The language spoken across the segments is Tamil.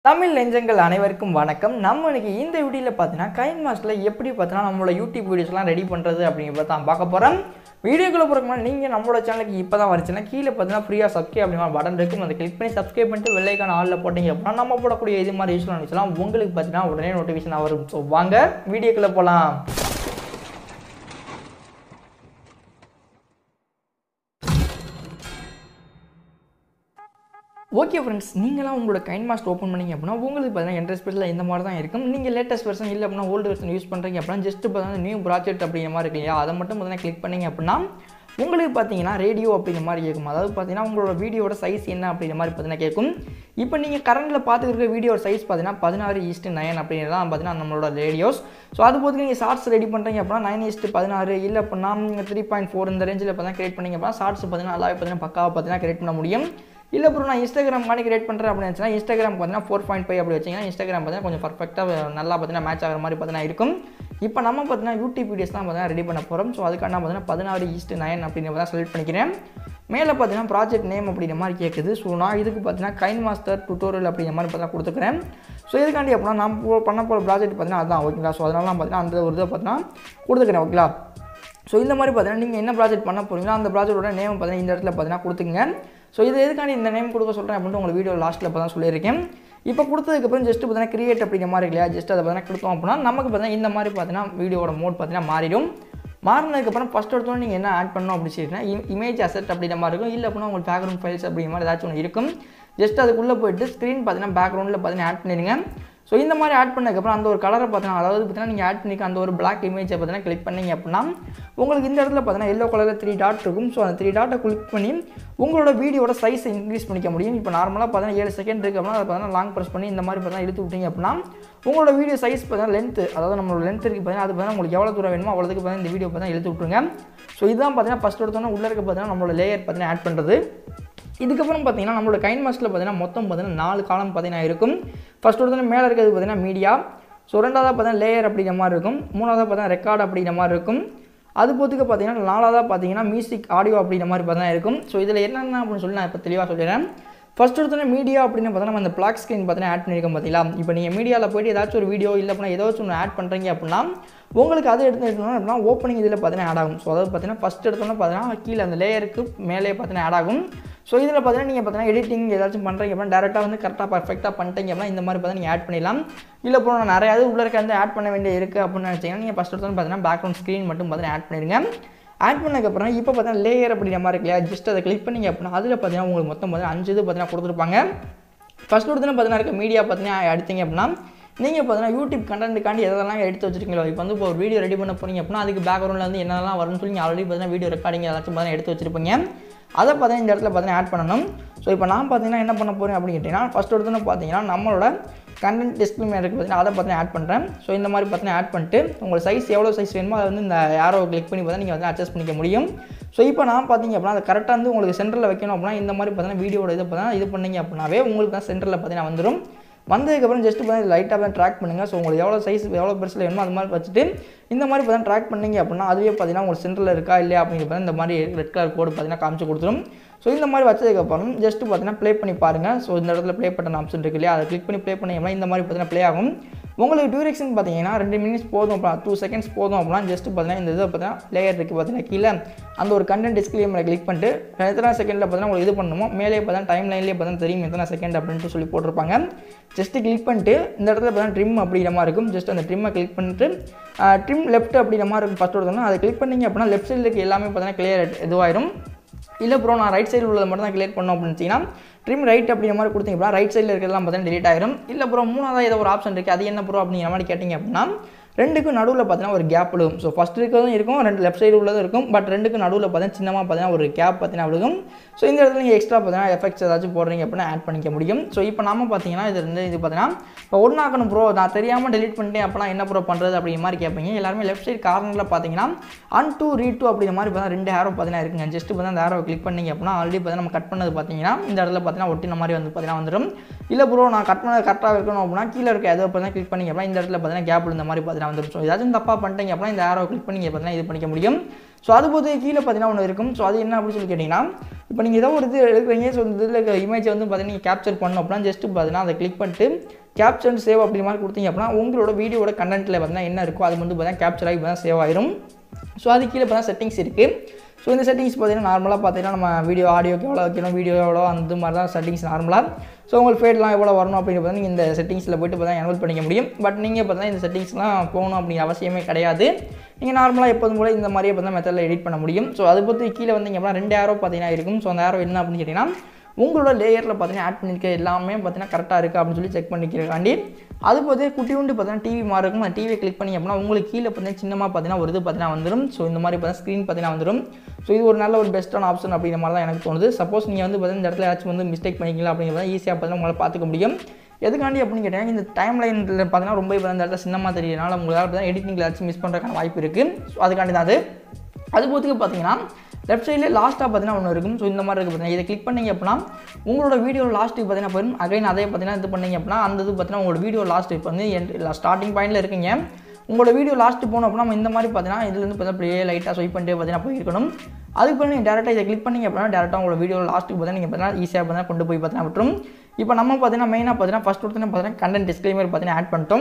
தமிழ் நெஞ்சங்கள் அனைவருக்கும் வணக்கம் நம்ம இன்னைக்கு இந்த வீடியோவில் பார்த்தீங்கன்னா கைன் மாஸ்டரில் எப்படி பார்த்தீங்கன்னா நம்மளோட யூடியூப் வீடியோஸ்லாம் ரெடி பண்ணுறது அப்படிங்கிறத தான் பார்க்க போகிறோம் வீடியோக்குள்ள போகிறோம்னா நீங்கள் நம்மளோட சேனலுக்கு இப்போ தான் வந்துச்சுன்னா கீழே பார்த்தீங்கன்னா ஃப்ரீயாக சப்ஸ்கிரைப் அப்படிங்கிற பட்டன் இருக்கும் அதை கிளிக் பண்ணி சப்ஸ்கிரைப் பண்ணிட்டு வெள்ளைக்கான ஆளில் போட்டீங்க அப்படின்னா நம்ம போடக்கூடிய இது மாதிரி யூஸ்லாம் இருந்துச்சுலாம் உங்களுக்கு பார்த்தீங்கன்னா உடனே நோட்டிஃபிகேஷன் வரும் ஸோ வாங்க வீடியோக்குள்ளே போகலாம் ஓகே ஃப்ரெண்ட்ஸ் நீங்களாம் உங்களோட கைன் மாஸ்டர் ஓப்பன் பண்ணீங்க அப்படின்னா உங்களுக்கு பார்த்தீங்கன்னா என்ட்ரஸ் பேஜில் இந்த மாதிரி தான் இருக்கும் நீங்கள் லேட்டஸ்ட் வெர்ஷன் இல்லை அப்படின்னா ஓல்டு வெர்ஷன் யூஸ் பண்ணுறீங்க அப்படின்னா ஜஸ்ட் பார்த்தீங்கன்னா நியூ ப்ராஜெக்ட் அப்படிங்கிற மாதிரி இருக்கு இல்லையா அதை மட்டும் பார்த்தீங்கன்னா கிளிக் பண்ணீங்க அப்படின்னா உங்களுக்கு பார்த்தீங்கன்னா ரேடியோ அப்படிங்கிற மாதிரி கேட்கும் அதாவது பார்த்தீங்கன்னா உங்களோட வீடியோட சைஸ் என்ன அப்படிங்கிற மாதிரி பார்த்தீங்கன்னா கேட்கும் இப்போ நீங்கள் கரண்டில் பார்த்துருக்க வீடியோட சைஸ் பார்த்தீங்கன்னா பதினாறு ஈஸ்ட்டு நைன் அப்படிங்கிறது தான் பார்த்தீங்கன்னா நம்மளோட ரேடியோஸ் ஸோ அது போது நீங்கள் ஷார்ட்ஸ் ரெடி பண்ணுறீங்க அப்படின்னா நைன் ஈஸ்ட்டு பதினாறு இல்லை அப்படின்னா த்ரீ பாயிண்ட் ஃபோர் இந்த ரேஞ்சில் பார்த்தீங்கன்னா கிரியேட் பண்ணீங்க அப்படின்னா ஷார்ட்ஸ் பார்த்தீங்கன்னா நல்லாவே பார்த்தீங்கன்னா பக்காவாக பார்த்தீங்கன்னா கிரியேட் பண்ண முடியும் இல்லை ப்ரோ நான் இன்ஸ்டாகிராம் மாதிரி கிரியேட் பண்ணுறேன் அப்படின்னு நினச்சினா இன்ஸ்டாகிராம் பார்த்தீங்கன்னா ஃபோர் பாயிண்ட் ஃபைவ் அப்படி வச்சிங்கன்னா இன்ஸ்டாகிராம் பார்த்தீங்கன்னா கொஞ்சம் பர்ஃபெக்டாக நல்லா பார்த்தீங்கன்னா மேட்ச் ஆகிற மாதிரி பார்த்தீங்கன்னா இருக்கும் இப்போ நம்ம பார்த்தீங்கன்னா யூடியூப் வீடியோஸ் தான் பார்த்தீங்கன்னா ரெடி பண்ண போகிறோம் ஸோ அதுக்கான பார்த்தீங்கன்னா பதினாறு ஈஸ்ட் நைன் அப்படிங்கிற தான் செலக்ட் பண்ணிக்கிறேன் மேலே பார்த்தீங்கன்னா ப்ராஜெக்ட் நேம் அப்படிங்கிற மாதிரி கேட்குது ஸோ நான் இதுக்கு பார்த்தீங்கன்னா கைன் மாஸ்டர் டுட்டோரியல் அப்படிங்கிற மாதிரி பார்த்தீங்கன்னா கொடுத்துக்கிறேன் ஸோ இதுக்காண்டி அப்படின்னா நான் போ- பண்ண போகிற ப்ராஜெக்ட் பார்த்தீங்கன்னா அதுதான் ஓகேங்களா ஸோ அதனால நான் பார்த்தீங்கன்னா அந்த ஒரு இதை பார்த்தீங்கன்னா கொடுத்துக்கிறேன் ஓகேங்களா ஸோ இந்த மாதிரி பார்த்தீங்கன்னா நீங்கள் என்ன ப்ராஜெக்ட் பண்ண போகிறீங்களோ அந்த ப்ராஜெக்டோட நேம் பார்த்தீங்கன்னா இந்த இடத்துல பார்த்தீங்கன்னா கொடுத்துங்க ஸோ இது எதுக்காண்டி இந்த நேம் கொடுக்க சொல்கிறேன் அப்படின்னு உங்களுக்கு வீடியோ லாஸ்ட்டில் இப்போ தான் சொல்லியிருக்கேன் இப்போ கொடுத்ததுக்கப்புறம் ஜஸ்ட் பார்த்தீங்கன்னா கிரியேட் அப்படிங்கிற மாதிரி இருக்கு இல்லையா ஜஸ்ட் அதை பார்த்தீங்கன்னா கொடுத்தோம் அப்படின்னா நமக்கு பார்த்தீங்கன்னா இந்த மாதிரி பார்த்தீங்கன்னா வீடியோட மோட் பார்த்தீங்கன்னா மாறிடும் மாறினதுக்கப்புறம் ஃபஸ்ட் எடுத்தோம் நீங்கள் என்ன ஆட் பண்ணணும் அப்படின்னு சொல்லிட்டுனா இமேஜ் அசெட் அப்படிங்கிற மாதிரி இருக்கும் இல்லை அப்படின்னா உங்களுக்கு பேக்ரவுண்ட் ஃபைல்ஸ் அப்படிங்கிற மாதிரி ஏதாச்சும் ஒன்று இருக்கும் ஜஸ்ட் அதுக்குள்ளே போயிட்டு ஸ்க்ரீன் பார்த்தீங்கன்னா பேக்ரவுண்டில் பார்த்தீங்கன்னா ஆட் பண்ணிடுங்க ஸோ இந்த மாதிரி ஆட் பண்ணதுக்கப்புறம் அந்த ஒரு கலரை பார்த்தீங்கன்னா அதாவது பார்த்தீங்கன்னா நீங்கள் ஆட் பண்ணிக்க அந்த ஒரு பிளாக் இமேஜை பார்த்தீங்கன்னா கிளிக் பண்ணீங்க அப்படின்னா உங்களுக்கு இந்த இடத்துல பார்த்தீங்கன்னா எல்லோ கலரில் த்ரீ டாட் இருக்கும் ஸோ அந்த த்ரீ டாட்டை கிளிக் பண்ணி உங்களோட வீடியோட சைஸை இன்க்ரீஸ் பண்ணிக்க முடியும் இப்போ நார்மலாக பார்த்தீங்கன்னா ஏழு செகண்ட் இருக்குது அப்படின்னா அதை பார்த்தீங்கன்னா லாங் ப்ரெஸ் பண்ணி இந்த மாதிரி பார்த்தீங்கன்னா இழுத்து விட்டீங்க அப்படின்னா உங்களோட வீடியோ சைஸ் பார்த்தீங்கன்னா லென்த் அதாவது நம்மளோட லென்த் இருக்குது பார்த்தீங்கன்னா அது பார்த்தீங்கன்னா உங்களுக்கு எவ்வளோ தூரம் வேணுமோ அவ்வளோதுக்கு பார்த்தீங்கன்னா இந்த வீடியோ பார்த்தீங்கன்னா இழுத்து விட்டுருங்க ஸோ இதுதான் பார்த்தீங்கன்னா ஃபஸ்ட் எடுத்தோன்னே உள்ளே இருக்க பார்த்தீங்கன்னா நம்மளோட லேயர் பார்த்தீங்கன்னா ஆட் பண்ணுறது இதுக்கப்புறம் பார்த்தீங்கன்னா நம்மளோட கைன் மாஸ்டரில் பார்த்தீங்கன்னா மொத்தம் பார்த்தீங்கன்னா நாலு காலம் பார்த்தீங்கன்னா இருக்கும் ஃபர்ஸ்ட் ஒருத்தன மேலே இருக்கிறது பார்த்தீங்கன்னா மீடியா ஸோ ரெண்டாவதாக பார்த்தீங்கன்னா லேயர் அப்படிங்கிற மாதிரி இருக்கும் மூணாவதாக பார்த்தீங்கன்னா ரெக்கார்ட் அப்படிங்கிற மாதிரி இருக்கும் அது போத்துக்கு பார்த்தீங்கன்னா நாலாவதாக பார்த்தீங்கன்னா மியூசிக் ஆடியோ அப்படிங்கிற மாதிரி பார்த்தீங்கன்னா இருக்கும் ஸோ இதில் என்னென்ன அப்படின்னு சொல்லி நான் இப்போ தெளிவாக சொல்லிடுறேன் ஃபர்ஸ்ட் ஒருத்தன மீடியா அப்படின்னு பார்த்தா நம்ம அந்த பிளாக் ஸ்க்ரீன் பார்த்தீங்கன்னா ஆட் பண்ணியிருக்கோம் பார்த்தீங்களா இப்போ நீங்கள் மீடியாவில் போயிட்டு ஏதாச்சும் ஒரு வீடியோ இல்லை அப்படின்னா ஏதாச்சும் ஒன்று ஆட் பண்ணுறீங்க அப்படின்னா உங்களுக்கு அதை எடுத்து எடுக்கணும் அப்படின்னா ஓப்பனிங் இதில் பார்த்தீங்கன்னா ஆட் ஆகும் ஸோ அதாவது பார்த்தீங்கன்னா ஃபஸ்ட் எடுத்தோன்னே பார்த்தீங்கன்னா கீழே அந்த லேயருக்கு மேலே பார்த்தீங்கன்னா ஆட் ஆகும் ஸோ இதில் பார்த்தீங்கன்னா நீங்கள் பார்த்தீங்கன்னா எடிட்டிங் ஏதாச்சும் பண்ணுறீங்க அப்படின்னா டேரெக்டாக வந்து கரெக்டாக பர்ஃபெக்டாக பண்ணிட்டீங்க அப்படின்னா இந்த மாதிரி பார்த்தீங்கன்னா நீங்கள் ஆட் பண்ணிடலாம் இல்லை இப்போ நான் நிறையா உள்ள இருக்க வந்து ஆட் பண்ண வேண்டிய இருக்குது அப்படின்னு நினச்சிங்கன்னா நீங்கள் ஃபஸ்ட் எடுத்தோன்னு பார்த்தீங்கன்னா பேக்ரவுண்ட் ஸ்க்ரீன் மட்டும் பார்த்தீங்கன்னா ஆட் பண்ணிடுங்க ஆட் பண்ணதுக்கப்புறம் இப்போ பார்த்தீங்கன்னா லேயர் அப்படிங்கிற மாதிரி இருக்கு இல்லையா ஜஸ்ட் அதை கிளிக் பண்ணீங்க அப்படின்னா அதில் பார்த்தீங்கன்னா உங்களுக்கு மொத்தம் பார்த்தீங்கன்னா அஞ்சு இது பார்த்தீங்கன்னா கொடுத்துருப்பாங்க ஃபஸ்ட் ஒருத்தன பார்த்தீங்கன்னா இருக்க மீடியா பார்த்தீங்கன்னா எடுத்தீங்க அப்படின்னா நீங்கள் பார்த்தீங்கன்னா யூடியூப் கண்டென்ட்டுக்காண்டி எதெல்லாம் எடுத்து வச்சிருக்கீங்களோ இப்போ வந்து இப்போ ஒரு வீடியோ ரெடி பண்ண போறீங்க அப்படின்னா அதுக்கு பேக்ரவுண்டில் வந்து என்னெல்லாம் வரும்னு சொல்லி ஆல்ரெடி பார்த்தீங்கன்னா வீடியோ ரெக்கார்டிங் ஏதாச்சும் பார்த்தீங்கன்னா எடுத்து வச்சிருப்பீங்க அதை பார்த்தீங்கன்னா இந்த இடத்துல பார்த்தீங்கன்னா ஆட் பண்ணணும் ஸோ இப்போ நான் பார்த்தீங்கன்னா என்ன பண்ண போகிறேன் அப்படின்னு கேட்டிங்கன்னா ஃபஸ்ட் ஒருத்தன பார்த்தீங்கன்னா நம்மளோட கண்டென்ட் டிஸ்கிரிமினேட் இருக்குது பார்த்தீங்கன்னா அதை பார்த்தீங்கன்னா ஆட் பண்ணுறேன் ஸோ இந்த மாதிரி பார்த்தீங்கன்னா ஆட் பண்ணிட்டு உங்கள் சைஸ் எவ்வளோ சைஸ் வேணுமோ அதை வந்து இந்த யாரோ கிளிக் பண்ணி பார்த்தா நீங்கள் வந்து அட்ஜஸ்ட் பண்ணிக்க முடியும் ஸோ இப்போ நான் பார்த்தீங்க அப்படின்னா அதை கரெக்டாக வந்து உங்களுக்கு சென்டரில் வைக்கணும் அப்படின்னா இந்த மாதிரி பார்த்தீங்கன்னா வீடியோட இது பார்த்தீங்கன்னா இது பண்ணீங்க அப்படின்னாவே உங்களுக்கு தான் சென்டரில் பார்த்தீங்கன்னா வந்துடும் வந்ததுக்கப்புறம் ஜஸ்ட் பார்த்தீங்கன்னா லைட்டாக தான் ட்ராக் பண்ணுங்கள் ஸோ உங்களுக்கு எவ்வளோ சைஸ் எவ்வளோ பெருசில் வேணுமோ அது மாதிரி வச்சுட்டு இந்த மாதிரி பார்த்தீங்கன்னா ட்ராக் பண்ணீங்க அப்படின்னா அதுவே பார்த்தீங்கன்னா உங்களுக்கு சென்டரில் இருக்கா இல்லையா அப்படிங்கிறது இந்த மாதிரி ரெட் கலர் கோடு பார்த்தீங்கன்னா காமிச்சு கொடுத்துரும் ஸோ இந்த மாதிரி வச்சதுக்கப்புறம் ஜஸ்ட் பார்த்தீங்கன்னா ப்ளே பண்ணி பாருங்கள் ஸோ இந்த இடத்துல ப்ளே பட்டன் ஆப்ஷன் இருக்கு இல்லையா அதை கிளிக் பண்ணி ப்ளே பண்ணீங்கன்னா இந்த மாதிரி பார்த்தீங்கன்னா ப்ளே ஆகும் உங்களுக்கு டியூரேஷன் பார்த்தீங்கன்னா ரெண்டு மினிட்ஸ் போதும் அப்படின்னா டூ செகண்ட்ஸ் போதும் அப்படின்னா ஜஸ்ட் பார்த்தீங்கன்னா இந்த இதை பார்த்தீங்கன்னா லேயர் இருக்குது பார்த்தீங்கன்னா கீழே அந்த ஒரு கண்டென்ட் டிஸ்கிரிமில் கிளிக் பண்ணிட்டு எத்தனை செகண்டில் பார்த்தீங்கன்னா உங்களுக்கு இது பண்ணணுமோ மேலே பார்த்தீங்கன்னா டைம் லைன்லேயே பார்த்தீங்கன்னா தெரியும் எத்தனை செகண்ட் அப்படின்ட்டு சொல்லி போட்டிருப்பாங்க ஜஸ்ட் கிளிக் பண்ணிட்டு இந்த இடத்துல பார்த்தீங்கன்னா ட்ரிம் அப்படிங்கிற மாதிரி இருக்கும் ஜஸ்ட் அந்த ட்ரிம்மை கிளிக் பண்ணிட்டு ட்ரிம் லெஃப்ட் அப்படிங்கிற மாதிரி இருக்கும் ஃபஸ்ட் ஒருத்தவங்க அதை கிளிக் பண்ணீங்க அப்படின்னா லெஃப்ட் சைடில் இருக்க எல்லாமே பார்த்தீங்கன்னா கிளியர் இதுவாயிரும் இல்லை ப்ரோ நான் ரைட் சைடில் உள்ளதை மட்டும் தான் கிளியர் பண்ணோம் அப்படின்னு வச்சிங்கன்னா ட்ரிம் ரைட் அப்படிங்கிற மாதிரி கொடுத்தீங்க அப்படின்னா ரைட் சைடில் இருக்கிறதெல்லாம் பார்த்தீங்கன்னா delete ஆயிரும் இல்லை ப்ரோ மூணாவது ஏதோ ஒரு ஆப்ஷன் இருக்குது அது என்ன ப்ரோ அப்படிங்கிற மாதிரி கேட்டிங்க அப்படின்னா ரெண்டுக்கும் நடுவில் பார்த்தீங்கன்னா ஒரு கேப் விழுகும் ஸோ ஃபஸ்ட் இருக்கிறதும் இருக்கும் ரெண்டு லெஃப்ட் சைடு உள்ளதும் இருக்கும் பட் ரெண்டுக்கும் நடுவில் பார்த்தீங்கன்னா சின்னமாக பார்த்தீங்கன்னா ஒரு கேப் பார்த்தீங்கன்னா விழுகும் ஸோ இந்த இடத்துல நீங்கள் எக்ஸ்ட்ரா பார்த்தீங்கன்னா எஃபெக்ட்ஸ் ஏதாச்சும் போடுறீங்க அப்படின்னா ஆட் பண்ணிக்க முடியும் ஸோ இப்போ நாம பார்த்தீங்கன்னா இது ரெண்டு இது பார்த்தீங்கன்னா இப்போ ஒன்றாக்கணும் ப்ரோ நான் தெரியாமல் delete பண்ணிட்டேன் அப்படின்னா என்ன ப்ரோ பண்ணுறது அப்படிங்கிற மாதிரி கேட்பீங்க எல்லாருமே லெஃப்ட் சைடு கார்னரில் பார்த்தீங்கன்னா அன் டூ ரீட் டூ அப்படிங்கிற மாதிரி பார்த்தீங்கன்னா ரெண்டு ஹேரோ பார்த்தீங்கன்னா இருக்குங்க ஜஸ்ட் பார்த்தீங்கன்னா அந்த ஹேரோ கிளிக் பண்ணீங்க அப்படின்னா ஆல்ரெடி பார்த்தீங்கன்னா நம்ம கட் பண்ணது பார்த்தீங்கன்னா இந்த இடத்துல பார்த்தீங்கன்னா ஒட்டின மாதிரி வந்து பார்த்தீங்கன்னா வந்துடும் இல்லை ப்ரோ நான் கட் பண்ணது கரெக்டாக இருக்கணும் அப்படின்னா கீழே இருக்க எதை பார்த்தீங்கன்னா கிளிக் பண்ணீங்க அப்படின்னா இந்த இடத்துல பார்த்தீங்கன்னா கேப் இந்த மாதிரி பார்த்தீங்கன்னா பார்த்தீங்கன்னா வந்துடும் ஸோ ஏதாச்சும் தப்பாக பண்ணிட்டீங்க அப்படின்னா இந்த ஆரோ கிளிக் பண்ணி பார்த்தீங்கன்னா இது பண்ணிக்க முடியும் ஸோ அது போது கீழே பார்த்தீங்கன்னா ஒன்று இருக்கும் ஸோ அது என்ன அப்படின்னு சொல்லி கேட்டிங்கன்னா இப்போ நீங்கள் ஏதோ ஒரு இது எடுக்கிறீங்க ஸோ இந்த இதில் இருக்க இமேஜை வந்து பார்த்தீங்கன்னா நீங்கள் கேப்சர் பண்ணணும் அப்படின்னா ஜஸ்ட் பார்த்தீங்கன்னா அதை கிளிக் பண்ணிட்டு கேப்சர் அண்ட் சேவ் அப்படி மாதிரி கொடுத்தீங்க அப்படின்னா உங்களோட வீடியோட கண்டென்ட்டில் பார்த்தீங்கன்னா என்ன இருக்கோ அது வந்து பார்த்தீங்கன்னா கேப்சர் ஆகி பார்த்தீங்கன்னா சேவ் ஆயிரும் ஸோ அது கீழே பார்த்தா செட்டிங்ஸ் இருக்குது ஸோ இந்த செட்டிங்ஸ் பார்த்தீங்கன்னா நார்மலாக பார்த்தீங்கன்னா நம்ம வீடியோ ஆடியோக்கு எவ்வளோ வைக்கணும் வீடியோ எவ்வளோ அந்த மாதிரி தான் செட்டிங்ஸ் நார்மலாக ஸோ உங்களுக்கு ஃபேட்லாம் எவ்வளோ வரணும் அப்படின்னு பார்த்தா நீங்கள் இந்த செட்டிங்ஸில் போய்ட்டு பார்த்தா எனவல் பண்ணிக்க முடியும் பட் நீங்கள் பார்த்தா இந்த செட்டிங்ஸ்லாம் போகணும் அப்படிங்கிற அவசியமே கிடையாது நீங்கள் நார்மலாக எப்போதும் போல இந்த மாதிரியே பார்த்தா மெத்தடில் எடிட் பண்ண முடியும் ஸோ அது பற்றி கீழே வந்தீங்க அப்படின்னா ரெண்டு ஆரோ பார்த்தீங்கன்னா இருக்கும் ஸோ அந்த ஆரோ என்ன அப்படின்னு கேட்டிங்கன்னா உங்களோட லேயரில் பார்த்தீங்கன்னா ஆட் பண்ணியிருக்க எல்லாமே பார்த்தீங்கன்னா கரெக்டாக இருக்குது அப்படின்னு சொல்லி செக் பண்ணிக்கிறக்காண்டி அது போது குட்டி உண்டு பார்த்தீங்கன்னா டிவி மாதிரி இருக்கும் அந்த டிவியை கிளிக் பண்ணி அப்படின்னா உங்களுக்கு கீழே பார்த்தீங்கன்னா சின்னமாக பார்த்தீங்கன்னா ஒரு இது பார்த்தீங்கன்னா வந்துடும் ஸோ இந்த மாதிரி பார்த்தீங்கன்னா ஸ்க்ரீன் பார்த்தீங்கன்னா வந்துடும் ஸோ இது ஒரு நல்ல ஒரு பெஸ்ட்டான ஆப்ஷன் அப்படிங்கிற மாதிரி தான் எனக்கு தோணுது சப்போஸ் நீங்கள் வந்து பார்த்தீங்கன்னா இந்த இடத்துல ஏதாச்சும் வந்து மிஸ்டேக் பண்ணிக்கலாம் அப்படிங்கிறத ஈஸியாக பார்த்தீங்கன்னா உங்களால் பார்த்துக்க முடியும் எதுக்காண்டி அப்படின்னு கேட்டிங்கன்னா இந்த டைம் லைனில் பார்த்தீங்கன்னா ரொம்ப இப்போ இந்த இடத்துல சின்னமாக தெரியறனால உங்களால் பார்த்தீங்கன்னா எடிட்டிங்கில் ஏதாச்சும் மிஸ் பண்ணுறதுக்கான வாய்ப்பு இருக்குது ஸோ அதுக்காண்டி தான் அது அது போத்துக்கு பார்த்தீங்கன்னா லெஃப்ட் சைடில் லாஸ்ட்டாக பார்த்தீங்கன்னா ஒன்று இருக்கும் ஸோ இந்த மாதிரி இருக்குது பார்த்தீங்கன்னா இதை கிளிக் பண்ணீங்க அப்படின்னா உங்களோட வீடியோ லாஸ்ட்டுக்கு பார்த்தீங்கன்னா போயிடும் அகைன் அதே பார்த்தீங்கன்னா இது பண்ணீங்க அப்படின்னா அந்த இது பார்த்தீங்கன்னா உங்களோட வீடியோ லாஸ்ட் இப்போ வந்து ஸ்டார்டிங் பாயிண்டில் இருக்கீங்க உங்களோட வீடியோ லாஸ்ட்டு போனோம் அப்படின்னா நம்ம இந்த மாதிரி பார்த்தீங்கன்னா இதுலேருந்து பார்த்தீங்கன்னா அப்படியே லைட்டாக ஸ்வைப் பண்ணிட்டு பார்த்தீங்கன்னா போயிருக்கணும் அதுக்கு பிறகு நீங்கள் டேரெக்டாக இதை கிளிக் பண்ணீங்க அப்படின்னா டேரெக்டாக உங்களோட வீடியோ லாஸ்ட்டுக்கு பார்த்தீங்கன்னா நீங்கள் பார்த்தீங்கன்னா ஈஸியாக பார்த்தீங்கன்னா கொண்டு போய் பார்த்தீங்கன்னா விட்டுரும் இப்போ நம்ம பார்த்தீங்கன்னா மெயினாக பார்த்தீங்கன்னா ஃபஸ்ட் ஒருத்தனை பார்த்தீங்கன்னா கண்டென்ட் டிஸ்க்ளைமர் பார்த்தீங்கன்னா ஆட் பண்ணிட்டோம்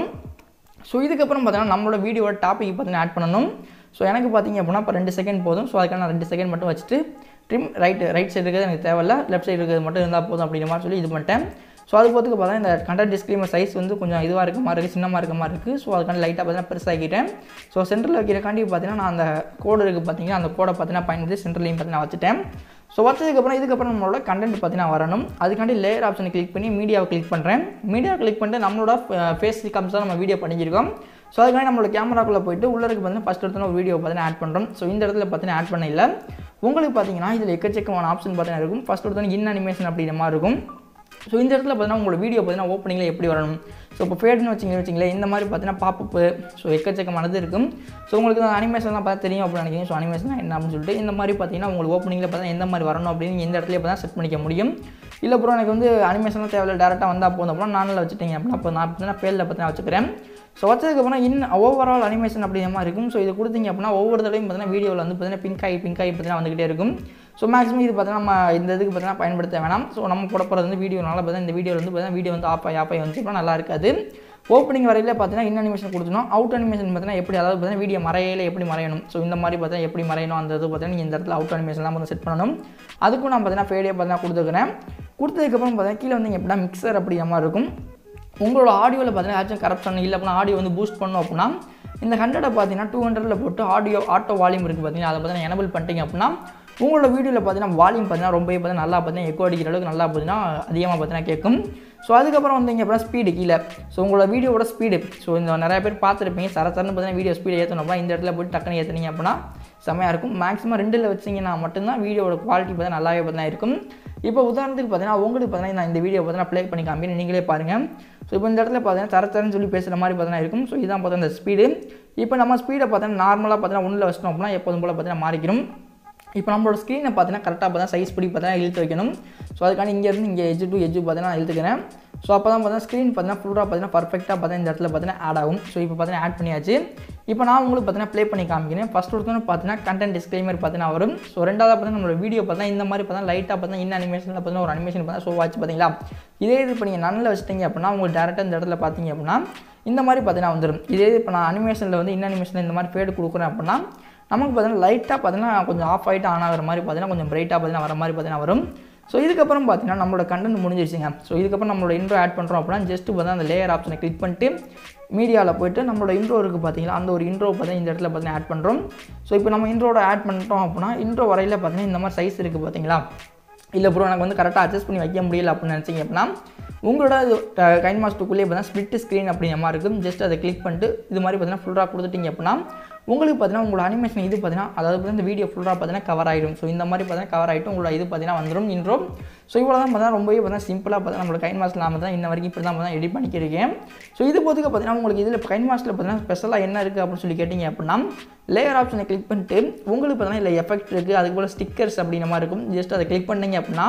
ஸோ இதுக்கப்புறம் பார்த்தீங்கன்னா நம்மளோட வீடியோட டாபிக் பார்த்தீங்கன்னா ஆட் பண்ணணும் ஸோ எனக்கு பார்த்தீங்க அப்படின்னா இப்போ ரெண்டு செகண்ட் போதும் ஸோ அதுக்கான நான் ரெண்டு செகண்ட் மட்டும் வச்சுட்டு ட்ரிம் ரைட் ரைட் சைடு இருக்கிறது எனக்கு தேவையில்ல லெஃப்ட் சைடு இருக்கிறது மட்டும் இருந்தால் போதும் அப்படிங்கிற மாதிரி சொல்லி இது பண்ணிட்டேன் ஸோ அது போதுக்கு பார்த்தா இந்த கண்டென்ட் டிஸ்க்ளைமர் சைஸ் வந்து கொஞ்சம் இதுவாக இருக்க மாதிரி இருக்குது சின்னமாக இருக்க மாதிரி இருக்குது ஸோ அதுக்கான லைட்டாக பார்த்தீங்கன்னா பெருசாகிட்டேன் ஸோ சென்டரில் வைக்கிறக்காண்டி பார்த்தீங்கன்னா நான் அந்த கோடு இருக்குது பார்த்தீங்கன்னா அந்த கோடை பார்த்தீங்கன்னா பயன்படுத்தி சென்டர்லையும் பார்த்தீங்கன்னா வச்சுட்டேன் ஸோ வச்சதுக்கப்புறம் இதுக்கப்புறம் நம்மளோட கண்டென்ட் பார்த்தீங்கன்னா வரணும் அதுக்காண்டி லேயர் ஆப்ஷனை கிளிக் பண்ணி மீடியாவை கிளிக் பண்ணுறேன் மீடியாவை கிளிக் பண்ணிட்டு நம்மளோட ஃபேஸ் காமிச்சு தான் நம்ம வீடியோ பண்ணியிருக்கோம் ஸோ அதுக்காண்டி நம்மளோட கேமராக்குள்ளே போயிட்டு உள்ளே இருக்கு பார்த்தீங்கன்னா ஃபஸ்ட் எடுத்து ஒரு வீடியோ பார்த்தீங்கன்னா ஆட் பண்ணுறோம் ஸோ இந்த இடத்துல பார்த்தீங்கன்னா ஆட் பண்ண இல்லை உங்களுக்கு பார்த்தீங்கன்னா இதில் எக்கச்சக்கமான ஆப்ஷன் பார்த்தீங்கன்னா இருக்கும் ஃபஸ்ட் எடுத்தோன்னே இன் அனிமேஷன் அப்படிங்கிற மாதிரி இருக்கும் ஸோ இந்த இடத்துல பார்த்தீங்கன்னா உங்களோட வீடியோ பார்த்தீங்கன்னா ஓப்பனிங்கில் எப்படி வரணும் ஸோ இப்போ ஃபேட்னு வச்சிங்க வச்சிங்களேன் இந்த மாதிரி பார்த்தீங்கன்னா பாப்பப்பு ஸோ எக்கச்சக்கமானது இருக்கும் ஸோ உங்களுக்கு அந்த அனிமேஷன்லாம் பார்த்தா தெரியும் அப்படின்னு நினைக்கிறீங்க ஸோ அனிமேஷன் என்ன அப்படின்னு சொல்லிட்டு இந்த மாதிரி பார்த்தீங்கன்னா உங்களுக்கு ஓப்பனிங்கில் பார்த்தா எந்த மாதிரி வரணும் அப்படின்னு இந்த இடத்துல பார்த்தா செட் பண்ணிக்க முடியும் இல்லை ப்ரோ எனக்கு வந்து அனிமேஷன்லாம் தேவையில்ல டேரெக்டாக வந்தால் போதும் அப்படின்னா நானில் வச்சுட்டீங்க அப்படின்னா அப்போ நான் பார்த்தீங்கன்னா பேரில் பார்த்தீங்கன்னா வச்சுக்கிறேன் ஸோ வச்சதுக்கப்புறம் இன் ஓவரால் அனிமேஷன் அப்படிங்கிற மாதிரி இருக்கும் ஸோ இது கொடுத்தீங்க அப்படின்னா ஒவ்வொரு தடவையும் பார்த்தீங்கன்னா வீடியோவில் வந்து பார்த்தீங்கன்னா பிங்க் ஆகி பிங்க் ஆகி பார்த்தீங்கன்னா வந்துகிட்டே இருக்கும் ஸோ மேக்ஸிமம் இது பார்த்தீங்கன்னா நம்ம இந்த இதுக்கு பார்த்தீங்கன்னா பயன்படுத்த வேணாம் ஸோ நம்ம போட போகிறது வந்து வீடியோனால பார்த்தீங்கன்னா இந்த வீடியோவில் வந்து பார்த்தீங்கன்னா வீடியோ வந்து ஆஃப் ஆகி ஆஃப் ஆகி வந்து நல்லா இருக்காது ஓப்பனிங் வரையில் பார்த்தீங்கன்னா இன் அனிமேஷன் கொடுத்துனோம் அவுட் அனிமேஷன் பார்த்தீங்கன்னா எப்படி அதாவது பார்த்தீங்கன்னா வீடியோ மறையில எப்படி மறையணும் ஸோ இந்த மாதிரி பார்த்தீங்கன்னா எப்படி மறையணும் அந்த இது பார்த்தீங்கன்னா நீங்கள் இந்த இடத்துல அவுட் அனிமேஷன்லாம் வந்து செட் பண்ணணும் அதுக்கும் நான் பார்த்தீங்கன்னா ஃபேடியாக பார்த்தீங்கன்னா கொடுத்துருக்கிறேன் கொடுத்ததுக்கப்புறம் பார்த்தீங்கன்னா கீழே வந்து எப்படின்னா மிக்சர் அப்படிங்கிற மாதிரி இருக்கும் உங்களோட ஆடியோவில் பார்த்தீங்கன்னா ஏதாச்சும் கரப்ஷன் இல்லை அப்படின்னா ஆடியோ வந்து பூஸ்ட் பண்ணோம் அப்படின்னா இந்த ஹண்ட்ரடை பார்த்தீங்கன்னா டூ ஹண்ட்ரடில் போட்டு ஆடியோ ஆட்டோ வால்யூம் இருக்குது பார்த்தீங்கன்னா அதை பார்த்தீங்கன்னா எனபிள் பண்ணிட்டீங்க அப்படின்னா உங்களோட வீடியோவில் பார்த்தீங்கன்னா வால்யூம் பார்த்தீங்கன்னா ரொம்பவே பார்த்தீங்கன்னா நல்லா பார்த்தீங்கன்னா எக்கோ அடிக்கிற அளவுக்கு நல்லா பார்த்தீங்கன்னா அதிகமாக பார்த்தீங்கன்னா கேட்கும் ஸோ அதுக்கப்புறம் வந்தீங்க அப்படின்னா ஸ்பீடு கீழே ஸோ உங்களோட வீடியோவோட ஸ்பீடு ஸோ இந்த நிறைய பேர் பார்த்துருப்பீங்க சர சரன்னு பார்த்தீங்கன்னா வீடியோ ஸ்பீடு ஏற்றணும் இந்த இடத்துல போட்டு டக்குன்னு ஏற்றுனீங்க அப்படின்னா செம்மையாக இருக்கும் மேக்ஸிமம் ரெண்டில் வச்சிங்கன்னா மட்டும்தான் வீடியோட குவாலிட்டி பார்த்தீங்கன்னா நல்லாவே பார்த்தீங்கன்னா இருக்கும் இப்போ உதாரணத்துக்கு பார்த்தீங்கன்னா உங்களுக்கு பார்த்தீங்கன்னா நான் இந்த வீடியோ பார்த்தீங்கன்னா ப்ளே பண்ணி காமிக்கிறேன் நீங்களே பாருங்கள் ஸோ இப்போ இந்த இடத்துல பார்த்தீங்கன்னா தர தரன்னு சொல்லி பேசுகிற மாதிரி பார்த்தீங்கன்னா இருக்கும் ஸோ இதான் பார்த்தீங்கன்னா இந்த ஸ்பீடு இப்போ நம்ம ஸ்பீடை பார்த்தீங்கன்னா நார்மலாக பார்த்தீங்கன்னா ஒன்றில் வச்சிட்டோம் அப்படின்னா எப்போதும் போல் பார்த்தீங்கன்னா மாறிக்கணும் இப்போ நம்மளோட ஸ்க்ரீனை பார்த்தீங்கன்னா கரெக்டாக பார்த்தா சைஸ் படி பார்த்தீங்கன்னா இழுத்து வைக்கணும் ஸோ அதுக்காண்டி இங்கேருந்து இங்கே எஜ் டு எஜ் பார்த்தீங்கன்னா நான் இழுத்துக்கிறேன் ஸோ அப்போ தான் பார்த்தீங்கன்னா ஸ்க்ரீன் பார்த்தீங்கன்னா ஃபுல்லாக பார்த்தீங்கன்னா பர்ஃபெக்டாக பார்த்தீங்கன்னா இந்த இடத்துல பார்த்தீங்கன்னா ஆட் ஆகும் ஸோ இப்போ பார்த்தீங்கன்னா ஆட் பண்ணியாச்சு இப்போ நான் உங்களுக்கு பார்த்தீங்கன்னா ப்ளே பண்ணி காமிக்கிறேன் ஃபஸ்ட் ஒருத்தவங்க பார்த்தீங்கன்னா கண்டென்ட் டிஸ்க்ளைமர் பார்த்தீங்கன்னா வரும் ஸோ ரெண்டாவது பார்த்தீங்கன்னா நம்மளோட வீடியோ பார்த்தீங்கன்னா இந்த மாதிரி பார்த்தீங்கன்னா லைட்டாக பார்த்தீங்கன்னா இன்னும் அனிமேஷனில் பார்த்தீங்கன்னா ஒரு அனிமேஷன் பார்த்தா ஷோ ஆச்சு பார்த்தீங்களா இதே இது இப்போ நீங்கள் நன்னில் வச்சிட்டீங்க அப்படின்னா உங்களுக்கு டேரெக்டாக இந்த இடத்துல பார்த்தீங்க அப்படின்னா இந்த மாதிரி பார்த்தீங்கன்னா வந்துடும் இதே இப்போ நான் அனிமேஷனில் வந்து இன்னும் அனிமேஷனில் இந்த மாதிரி ஃபேடு கொடுக்குறேன் அப்படின்னா நமக்கு பார்த்தீங்கன்னா லைட்டாக பார்த்தீங்கன்னா கொஞ்சம் ஆஃப் ஆகிட்டு ஆன் ஆகிற மாதிரி பார்த்தீங்கன்னா கொஞ்சம் பிரைட்டாக பார்த்தீங்கன்னா வர மாதிரி பார்த்தீங்கன்னா வரும் ஸோ இதுக்கப்புறம் பார்த்தீங்கன்னா நம்மளோட கண்டென்ட் முடிஞ்சிருச்சுங்க ஸோ இதுக்கப்புறம் நம்மளோட இன்ட்ரோ ஆட் பண்ணுறோம் அப்படின்னா ஜஸ்ட் பார்த்தா அந்த லேயர் ஆப்ஷனை கிளிக் பண்ணிட்டு மீடியாவில் போயிட்டு நம்மளோட இன்ட்ரோ இருக்குது பார்த்தீங்களா அந்த ஒரு இன்ட்ரோ பார்த்தீங்கன்னா இந்த இடத்துல பார்த்தீங்கன்னா ஆட் பண்ணுறோம் ஸோ இப்போ நம்ம இன்ட்ரோட ஆட் பண்ணிட்டோம் அப்படின்னா இன்ட்ரோ வரையில் பார்த்தீங்கன்னா இந்த மாதிரி சைஸ் இருக்குது பார்த்தீங்களா இல்லை ப்ரோ எனக்கு வந்து கரெக்டாக அட்ஜஸ்ட் பண்ணி வைக்க முடியல அப்படின்னு நினச்சிங்க அப்படின்னா உங்களோட கைன் மாஸ்டருக்குள்ளேயே பார்த்தீங்கன்னா ஸ்பிளிட் ஸ்க்ரீன் அப்படிங்கிற மாதிரி இருக்கும் ஜஸ்ட் அதை கிளிக் பண்ணிட்டு இது மாதிரி பார்த்தீங்கன்னா ஃபுல்லாக கொடுத்துட்டீங்க அப்படின்னா உங்களுக்கு பார்த்தீங்கன்னா உங்களோட அனிமேஷன் இது பார்த்தீங்கன்னா அதாவது பார்த்தீங்கன்னா இந்த வீடியோ ஃபுல்லாக பார்த்தீங்கன்னா கவர் ஆகிடும் ஸோ இந்த மாதிரி பார்த்தீங்கன்னா கவர் ஆகிட்டு உங்களோட இது பார்த்தீங்கன்னா வந்துடும் இன்ட்ரோ ஸோ இவ்வளோ தான் பார்த்தீங்கன்னா ரொம்பவே பார்த்தீங்கன்னா சிம்பிளாக பார்த்தீங்கன்னா நம்மளோட கைன் மாஸ்டர் நாம தான் இன்ன வரைக்கும் இப்படி தான் பார்த்தீங்கன்னா எடிட் பண்ணிக்கிறேன் ஸோ இது போதுக்கு பார்த்தீங்கன்னா உங்களுக்கு இதில் கைன் மாஸ்டரில் பார்த்தீங்கன்னா ஸ்பெஷலாக என்ன இருக்குது அப்படின்னு சொல்லி கேட்டிங்க அப்படின்னா லேயர் ஆப்ஷனை கிளிக் பண்ணிட்டு உங்களுக்கு பார்த்தீங்கன்னா இல்லை எஃபெக்ட் இருக்குது அதுக்கு போல் ஸ்டிக்கர்ஸ் அப்படிங்கிற மாதிரி இருக்கும் ஜஸ்ட் அதை கிளிக் பண்ணீங்க அப்படின்னா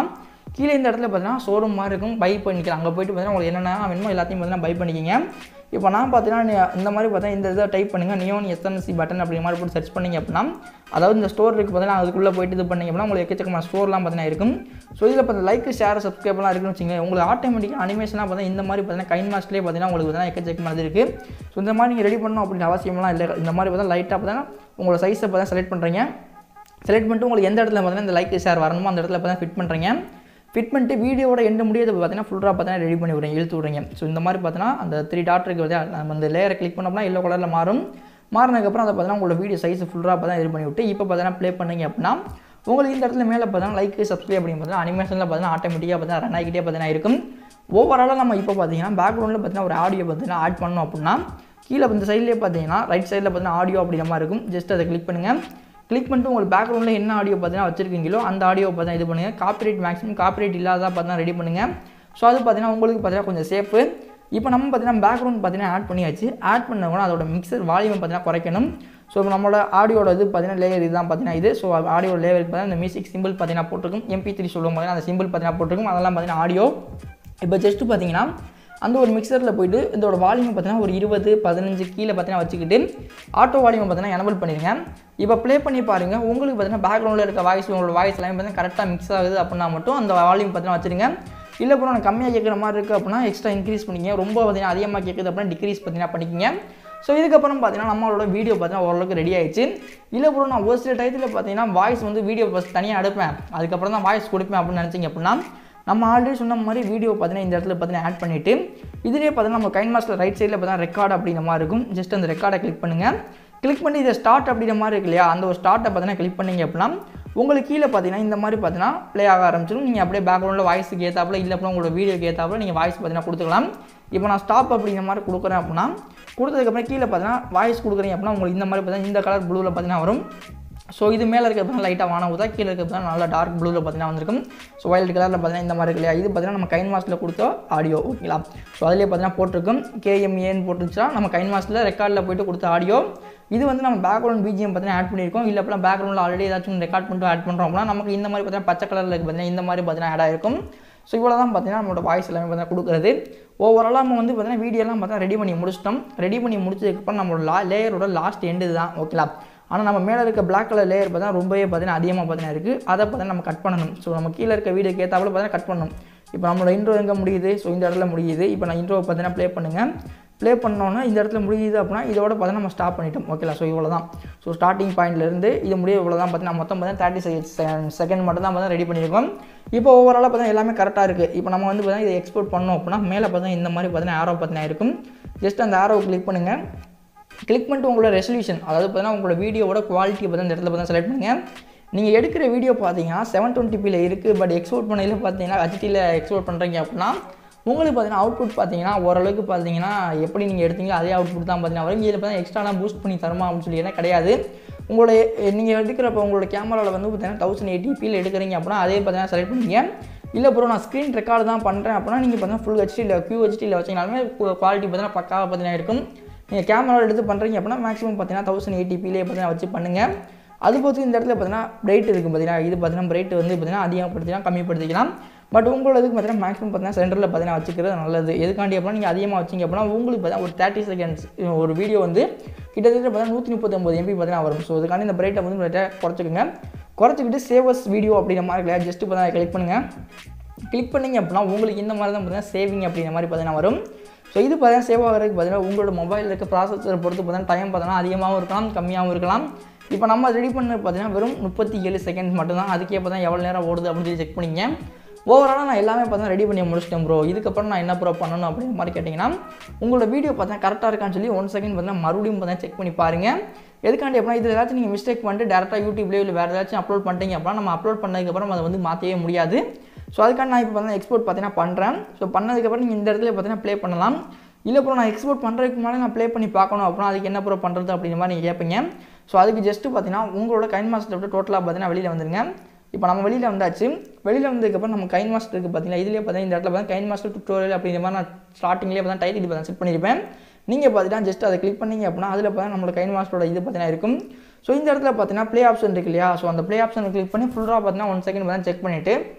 கீழே இந்த இடத்துல பார்த்தீங்கன்னா ஷோரூம் மாதிரி இருக்கும் பை பண்ணிக்கலாம் அங்கே போயிட்டு பார்த்தீங்கன்னா உங்களுக்கு என்னென்ன வேணுமோ எல்லாத்தையும் பார்த்தீங்கன்னா பை பண்ணிக்கிங்க இப்போ நான் பார்த்தீங்கன்னா நீ- இந்த மாதிரி பார்த்தா இந்த இதை டைப் பண்ணுங்கள் நியோன் எஸ்என்சி பட்டன் அப்படிங்கிற மாதிரி போட்டு சர்ச் பண்ணீங்க அப்படின்னா அதாவது இந்த ஸ்டோர் இருக்குது பார்த்தீங்கன்னா அதுக்குள்ளே போயிட்டு இது பண்ணீங்க அப்படின்னா உங்களுக்கு எக்கச்சக்கமான ஸ்டோர்லாம் பார்த்தீங்கன்னா இருக்கும் ஸோ இதில் பார்த்தா லைக் ஷேர் சப்ஸ்கிரைப்லாம் இருக்குன்னு வச்சுக்கோங்க உங்களுக்கு ஆட்டோமேட்டிக்காக அனிமேஷனாக பார்த்தீங்கன்னா இந்த மாதிரி பார்த்தீங்கன்னா கைன் மாஸ்ட்லேயே பார்த்தீங்கன்னா உங்களுக்கு பார்த்தீங்கன்னா எக்கச்சக்கமானது இருக்குது ஸோ இந்த மாதிரி நீங்கள் ரெடி பண்ணணும் அப்படின்ற அவசியம்லாம் இல்லை இந்த மாதிரி பார்த்தா லைட்டாக பார்த்தீங்கன்னா உங்களோட சைஸை பார்த்தா செலக்ட் பண்ணுறீங்க செலக்ட் பண்ணிட்டு உங்களுக்கு எந்த இடத்துல பார்த்தீங்கன்னா இந்த லைக் ஷேர் வரணுமோ அந்த இடத்துல பார்த்தா ஃபிட் பண்ணுறீங்க ஃபிட் பண்ணிட்டு வீடியோட எண்டு முடியாது பார்த்தீங்கன்னா ஃபுல்லாக பார்த்தீங்கன்னா ரெடி பண்ணி விடுறீங்க இழுத்து விடுறீங்க ஸோ இந்த மாதிரி பார்த்தீங்கன்னா அந்த த்ரீ டாட்ருக்கு வந்து நம்ம அந்த லேயரை கிளிக் பண்ணோம்னா எல்லோ கலரில் மாறும் மாறினதுக்கப்புறம் அதை பார்த்தீங்கன்னா உங்களோட வீடியோ சைஸ் ஃபுல்லாக பார்த்தா ரெடி பண்ணி விட்டு இப்போ பார்த்தீங்கன்னா ப்ளே பண்ணீங்க அப்படின்னா உங்களுக்கு இந்த இடத்துல மேலே பார்த்தீங்கன்னா லைக் சப்ஸ்கிரைப் அப்படின்னு பார்த்தீங்கன்னா அனிமேஷனில் பார்த்தீங்கன்னா ஆட்டோமேட்டிக்காக பார்த்தீங்கன்னா ரன் ஆகிக்கிட்டே பார்த்தீங்கன்னா இருக்கும் ஓவராலாக நம்ம இப்போ பார்த்தீங்கன்னா பேக்ரவுண்டில் பார்த்தீங்கன்னா ஒரு ஆடியோ பார்த்தீங்கன்னா ஆட் பண்ணோம் அப்படின்னா கீழே இந்த சைட்லேயே பார்த்தீங்கன்னா ரைட் சைடில் பார்த்தீங்கன்னா ஆடியோ அப்படிங்கிற மாதிரி இருக்கும் ஜஸ்ட் அதை கிளிக் பண்ணுங்கள் கிளிக் பண்ணிட்டு உங்களுக்கு பேக்ரவுண்டில் என்ன ஆடியோ பார்த்தீங்கன்னா வச்சிருக்கீங்களோ அந்த ஆடியோ பார்த்தா இது பண்ணுங்கள் காப்பிரைட் மேக்ஸிமம் காப்பிரைட் இல்லாத பார்த்தா ரெடி பண்ணுங்கள் ஸோ அது பார்த்தீங்கன்னா உங்களுக்கு பார்த்தீங்கன்னா கொஞ்சம் சேஃபு இப்போ நம்ம பார்த்தீங்கன்னா பேக்ரவுண்ட் பார்த்தீங்கன்னா ஆட் பண்ணியாச்சு ஆட் பண்ண கூட அதோட மிக்சர் வால்யூம் பார்த்தீங்கன்னா குறைக்கணும் ஸோ இப்போ நம்மளோட ஆடியோட இது பார்த்தீங்கன்னா லேயர் இதுதான் பார்த்தீங்கன்னா இது ஸோ ஆடியோ லேயர் பார்த்தீங்கன்னா இந்த மியூசிக் சிம்பிள் பார்த்தீங்கன்னா போட்டிருக்கும் எம்பி த்ரீ சொல்லுவோம் பார்த்தீங்கன்னா அந்த சிம்பிள் பார்த்தீங்கன்னா போட்டிருக்கும் அதெல்லாம் பார்த்தீங்கன்னா ஆடியோ இப்போ ஜஸ்ட் பார்த்தீங்கன்னா அந்த ஒரு மிக்சரில் போயிட்டு இதோட வால்யூம் பார்த்தீங்கன்னா ஒரு இருபது பதினஞ்சு கீழே பார்த்தீங்கன்னா வச்சுக்கிட்டு ஆட்டோ வால்யூம் பார்த்தீங்கன்னா எனபிள் பண்ணிடுங்க இப்போ ப்ளே பண்ணி பாருங்கள் உங்களுக்கு பார்த்தீங்கன்னா பேக்ரவுண்டில் இருக்க வாய்ஸ் உங்களோட வாய்ஸ் எல்லாமே பார்த்தீங்கன்னா கரெக்டாக மிக்ஸ் ஆகுது அப்படின்னா மட்டும் அந்த வால்யூம் பார்த்தீங்கன்னா வச்சுருங்க இல்லை ப்ரோ எனக்கு கம்மியாக கேட்குற மாதிரி இருக்குது அப்படின்னா எக்ஸ்ட்ரா இன்க்ரீஸ் பண்ணிங்க ரொம்ப பார்த்தீங்கன்னா அதிகமாக கேட்குது அப்படின்னா டிக்ரீஸ் பார்த்தீங்கன்னா பண்ணிக்கிங்க ஸோ இதுக்கப்புறம் பார்த்தீங்கன்னா நம்மளோட வீடியோ பார்த்தீங்கன்னா ஓரளவுக்கு ரெடி ஆயிடுச்சு இல்லை ப்ரோ நான் ஒரு சில டயத்தில் பார்த்தீங்கன்னா வாய்ஸ் வந்து வீடியோ ஃபஸ்ட் தனியாக எடுப்பேன் அதுக்கப்புறம் தான் வாய்ஸ் கொடுப்பேன் அப்படின்னு நினச்சிங்க அப்படின்னா நம்ம ஆல்ரெடி சொன்ன மாதிரி வீடியோ பார்த்தீங்கன்னா இந்த இடத்துல பார்த்தீங்கன்னா ஆட் பண்ணிவிட்டு இதிலே பார்த்தீங்கன்னா நம்ம கைன் மாஸ்டர் ரைட் சைடில் பார்த்தீங்கன்னா ரெக்கார்ட் அப்படிங்கிற மாதிரி இருக்கும் ஜஸ்ட் அந்த ரெக்கார்டை கிளிக் பண்ணுங்கள் கிளிக் பண்ணி இதை ஸ்டார்ட் அப்படிங்கிற மாதிரி இருக்கு இல்லையா அந்த ஒரு ஸ்டார்ட்டை பார்த்தீங்கன்னா கிளிக் பண்ணீங்க அப்படின்னா உங்களுக்கு கீழே பார்த்தீங்கன்னா இந்த மாதிரி பார்த்தீங்கன்னா ப்ளே ஆக ஆரம்பிச்சிடும் நீங்கள் அப்படியே பேக்ரவுண்டில் வாய்ஸுக்கு ஏற்றாப்புல இல்லை அப்படின்னா உங்களோட வீடியோக்கு ஏற்றாப்புல நீங்கள் வாய்ஸ் பார்த்தீங்கன்னா கொடுத்துக்கலாம் இப்போ நான் ஸ்டாப் அப்படிங்கிற மாதிரி கொடுக்குறேன் அப்படின்னா கொடுத்ததுக்கப்புறம் கீழே பார்த்தீங்கன்னா வாய்ஸ் கொடுக்குறீங்க அப்படின்னா உங்களுக்கு இந்த மாதிரி பார்த்தீங்கன்னா இந்த கலர் ப்ளூவில் பார்த்தீங்கன்னா வரும் ஸோ இது மேலே இருக்கிறது லைட்டாக வான ஊதா கீழே இருக்கிறது நல்லா டார்க் ப்ளூவில் பார்த்தீங்கன்னா வந்திருக்கும் ஸோ வைல்டு கலரில் பார்த்தீங்கன்னா இந்த மாதிரி இருக்கு இல்லையா இது பார்த்தீங்கன்னா நம்ம கைன் மாஸ்ட்டில் கொடுத்த ஆடியோ ஓகேங்களா ஸோ அதிலே பார்த்தீங்கன்னா போட்டிருக்கும் கேஎம்ஏன்னு போட்டுருச்சுன்னா நம்ம கைன் மாஸ்ட்டில் ரெக்கார்டில் போயிட்டு கொடுத்த ஆடியோ இது வந்து நம்ம பேக்ரவுண்ட் பிஜிஎம் பார்த்தீங்கன்னா ஆட் பண்ணியிருக்கோம் இல்லை அப்படின்னா பேக்ரவுண்டில் ஆல்ரெடி ஏதாச்சும் ரெக்கார்ட் பண்ணிட்டு ஆட் பண்ணுறோம் அப்படின்னா நமக்கு இந்த மாதிரி பார்த்தீங்கன்னா பச்சை கலரில் இருக்குது பார்த்தீங்கன்னா இந்த மாதிரி பார்த்தீங்கன்னா ஆட் ஆயிருக்கும் ஸோ இவ்வளோ தான் பார்த்தீங்கன்னா நம்மளோட வாய்ஸ் எல்லாமே பார்த்தீங்கன்னா கொடுக்குறது ஓவராலாக நம்ம வந்து பார்த்தீங்கன்னா வீடியோலாம் பார்த்தா ரெடி பண்ணி முடிச்சிட்டோம் ரெடி பண்ணி முடிச்சதுக்கப்புறம் நம்மளோட லா லேயரோட லாஸ்ட் எண்டு தான் ஓகேலா ஆனால் நம்ம மேலே இருக்க பிளாக் கலர் லேயர் பார்த்தா ரொம்பவே பார்த்தீங்கன்னா அதிகமாக பார்த்தீங்கன்னா இருக்குது அதை பார்த்தீங்கன்னா நம்ம கட் பண்ணணும் ஸோ நம்ம கீழே இருக்க வீடியோக்கு ஏற்றாப்புல பார்த்தீங்கன்னா கட் பண்ணணும் இப்போ நம்மளோட இன்ட்ரோ எங்கே முடியுது ஸோ இந்த இடத்துல முடியுது இப்போ நான் இன்ட்ரோ பார்த்தீங்கன்னா ப்ளே பண்ணுங்கள் ப்ளே பண்ணோன்னா இந்த இடத்துல முடியுது அப்படின்னா இதோட பார்த்தீங்கன்னா நம்ம ஸ்டாப் பண்ணிட்டோம் ஓகேலா ஸோ இவ்வளோ தான் ஸோ ஸ்டார்டிங் பாயிண்ட்லேருந்து இது முடிய இவ்வளோ தான் பார்த்தீங்கன்னா மொத்தம் பார்த்தீங்கன்னா தேர்ட்டி செகண்ட் மட்டும் தான் பார்த்தா ரெடி பண்ணியிருக்கோம் இப்போ ஓவராலாக பார்த்தீங்கன்னா எல்லாமே கரெக்டாக இருக்குது இப்போ நம்ம வந்து பார்த்தீங்கன்னா இதை எக்ஸ்போர்ட் பண்ணோம் அப்படின்னா மேலே பார்த்தீங்கன்னா இந்த மாதிரி பார்த்தீங்கன்னா ஆரோ பார்த்தீங்கன்னா இருக்கும் ஜஸ்ட் அந்த ஆரோவை கிளிக் பண்ணுங்கள் கிளிக் பண்ணிட்டு உங்களோட ரெசல்யூஷன் அதாவது பார்த்தீங்கன்னா உங்களோட வீடியோவோட குவாலிட்டி பார்த்தா இந்த இடத்துல பார்த்தா செலக்ட் பண்ணுங்கள் நீங்கள் எடுக்கிற வீடியோ பார்த்தீங்கன்னா செவன் டுவெண்ட்டி இருக்குது பட் எக்ஸ்போர்ட் பண்ணையில் பார்த்தீங்கன்னா ஹெச்டியில் எக்ஸ்போர்ட் பண்ணுறீங்க அப்படின்னா உங்களுக்கு பார்த்தீங்கன்னா அவுட்புட் பார்த்தீங்கன்னா ஓரளவுக்கு பார்த்தீங்கன்னா எப்படி நீங்கள் எடுத்தீங்களோ அதே அவுட்புட் தான் பார்த்தீங்கன்னா வரும் இதில் பார்த்தீங்கன்னா எக்ஸ்ட்ராலாம் பூஸ்ட் பண்ணி தருமா அப்படின்னு சொல்லி என்ன கிடையாது உங்களோட நீங்கள் எடுக்கிறப்ப உங்களோட கேமராவில் வந்து பார்த்தீங்கன்னா தௌசண்ட் எயிட்டிபியில் எடுக்கிறீங்க அப்படின்னா அதே பார்த்தீங்கன்னா செலக்ட் பண்ணிங்க இல்லை ப்ரோ நான் ஸ்க்ரீன் ரெக்கார்டு தான் பண்ணுறேன் அப்படின்னா நீங்கள் பார்த்தீங்கன்னா ஃபுல் ஹெச்டியில் கியூ ஹெச்டியில் வச்சிங்கனாலுமே குவாலிட்டி பார்த்தீங்கன்னா பக்காவாக பார்த்தீங்கன்னா இருக்கும் நீங்கள் கேமரா எடுத்து பண்ணுறீங்க அப்படின்னா மேக்ஸிமம் பார்த்தீங்கன்னா தௌசண்ட் எயிட்டிபிலே பார்த்தீங்கன்னா வச்சு பண்ணுங்கள் அது போது இந்த இடத்துல பார்த்தீங்கன்னா பிரைட் இருக்குது பார்த்தீங்கன்னா இது பார்த்தீங்கன்னா பிரைட் வந்து பார்த்தீங்கன்னா அதிகப்படுத்திக்கலாம் கம்மிப்படுத்திக்கலாம் பட் உங்களோட இதுக்கு பார்த்தீங்கன்னா மேக்ஸிமம் பார்த்தீங்கன்னா சென்டரில் பார்த்தீங்கன்னா வச்சுக்கிறது நல்லது எதுக்காண்டி அப்படின்னா நீங்கள் அதிகமாக வச்சிங்க அப்படின்னா உங்களுக்கு பார்த்தீங்கன்னா ஒரு தேர்ட்டி செகண்ட்ஸ் ஒரு வீடியோ வந்து கிட்டத்தட்ட பார்த்தீங்கன்னா நூற்றி முப்பத்தொம்பது எம்பி பார்த்தீங்கன்னா வரும் ஸோ அதுக்காண்டி இந்த பிரைட்டை வந்து லைட்டாக குறைச்சிக்கோங்க குறைச்சிக்கிட்டு சேவஸ் வீடியோ அப்படிங்கிற மாதிரி இல்லையா ஜஸ்ட் பார்த்தா கிளிக் பண்ணுங்கள் கிளிக் பண்ணிங்க அப்படின்னா உங்களுக்கு இந்த மாதிரி தான் பார்த்தீங்கன்னா சேவிங் அப்படிங்கிற மாதிரி பார்த்தீங்கன்னா வரும் ஸோ இது பார்த்தீங்கன்னா சேவ் ஆகிறதுக்கு பார்த்தீங்கன்னா உங்களோட மொபைலில் இருக்க ப்ராசஸரை பொறுத்து பார்த்தீங்கன்னா டைம் பார்த்தீங்கன்னா அதிகமாகவும் இருக்கலாம் கம்மியாகவும் இருக்கலாம் இப்போ நம்ம ரெடி பண்ணது பார்த்தீங்கன்னா வெறும் முப்பத்தி ஏழு செகண்ட் மட்டும்தான் அதுக்கே பார்த்தா எவ்வளோ நேரம் ஓடுது அப்படின்னு சொல்லி செக் பண்ணிங்க ஓவராலாக நான் எல்லாமே பார்த்தா ரெடி பண்ணி முடிச்சிட்டேன் ப்ரோ இதுக்கப்புறம் நான் என்ன ப்ரோ பண்ணணும் அப்படிங்கிற மாதிரி கேட்டிங்கன்னா உங்களோட வீடியோ பார்த்தா கரெக்டாக இருக்கான்னு சொல்லி ஒன் செகண்ட் பார்த்தீங்கன்னா மறுபடியும் பார்த்தா செக் பண்ணி பாருங்கள் எதுக்காண்டி அப்படின்னா இது ஏதாச்சும் நீங்கள் மிஸ்டேக் பண்ணிட்டு டேரெக்டாக யூடியூப்லேயோ இல்லை வேறு ஏதாச்சும் அப்லோட் பண்ணிட்டீங்க அப்படின்னா நம்ம அப்லோட் பண்ணதுக்கப்புறம் அதை வந்து மாற்றவே முடியாது ஸோ அதுக்காக நான் இப்போ பார்த்தீங்கன்னா எக்ஸ்போர்ட் பார்த்தீங்கன்னா பண்ணுறேன் ஸோ பண்ணதுக்கப்புறம் நீங்கள் இந்த இடத்துல பார்த்தீங்கன்னா ப்ளே பண்ணலாம் இல்லை ப்ரோ நான் எக்ஸ்போர்ட் பண்ணுறதுக்கு முன்னாடி நான் ப்ளே பண்ணி பார்க்கணும் அப்படின்னா அதுக்கு என்ன ப்ரோ பண்ணுறது அப்படிங்கிற மாதிரி நீங்கள் கேட்பீங்க ஸோ அதுக்கு ஜஸ்ட்டு பார்த்தீங்கன்னா உங்களோட கைன் மாஸ்டர் விட்டு டோட்டலாக பார்த்தீங்கன்னா வெளியில் வந்துருங்க இப்போ நம்ம வெளியில் வந்தாச்சு வெளியில் வந்ததுக்கப்புறம் நம்ம கைன் மாஸ்டர் இருக்குது பார்த்தீங்கன்னா இதுலேயே பார்த்தீங்கன்னா இந்த இடத்துல பார்த்தா கைன் மாஸ்டர் டுட்டோரியல் அப்படிங்கிற மாதிரி நான் ஸ்டார்டிங்லேயே பார்த்தா டைட்டில் பார்த்தா செட் பண்ணியிருப்பேன் நீங்கள் பார்த்தீங்கன்னா ஜஸ்ட் அதை கிளிக் பண்ணீங்க அப்படின்னா அதில் பார்த்தா நம்மளோட கைன் மாஸ்டரோட இது பார்த்தீங்கன்னா இருக்கும் ஸோ இந்த இடத்துல பார்த்தீங்கன்னா ப்ளே ஆப்ஷன் இருக்கு இல்லையா ஸோ அந்த ப்ளே ஆப்ஷனை கிளிக் பண்ணி ஃபுல்லாக பார்த்தீங்கன்னா ஒன் செகண்ட் பார்த்தா செக் பண்ணிவிட்டு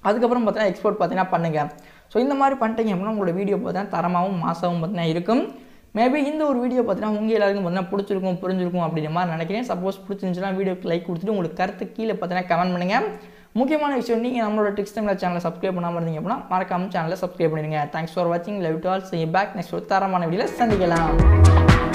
அதுக்கப்புறம் பார்த்தீங்கன்னா எக்ஸ்போர்ட் பார்த்தீங்கன்னா பண்ணுங்கள் ஸோ இந்த மாதிரி பண்ணிட்டீங்க அப்படின்னா உங்களோட வீடியோ பார்த்தீங்கன்னா தரமாகவும் மாசாகவும் பார்த்தீங்கன்னா இருக்கும் மேபி இந்த ஒரு வீடியோ பார்த்தீங்கன்னா உங்கள் எல்லாருக்கும் பார்த்தீங்கன்னா பிடிச்சிருக்கும் புரிஞ்சிருக்கும் அப்படின்ற மாதிரி நினைக்கிறேன் சப்போஸ் பிடிச்சிருந்துச்சுன்னா வீடியோக்கு லைக் கொடுத்துட்டு உங்களுக்கு கருத்து கீழே பார்த்தீங்கன்னா கமெண்ட் பண்ணுங்கள் முக்கியமான விஷயம் நீங்கள் நம்மளோட டிக்ஸ் டைமில் சேனலை சப்ஸ்கிரைப் பண்ணாமல் இருந்தீங்க அப்படின்னா மறக்காம சேனலை சப்ஸ்கிரைப் பண்ணிடுங்க தேங்க்ஸ் ஃபார் வாட்சிங் love to all see back next ஒரு தரமான வீடியோவில் சந்திக்கலாம்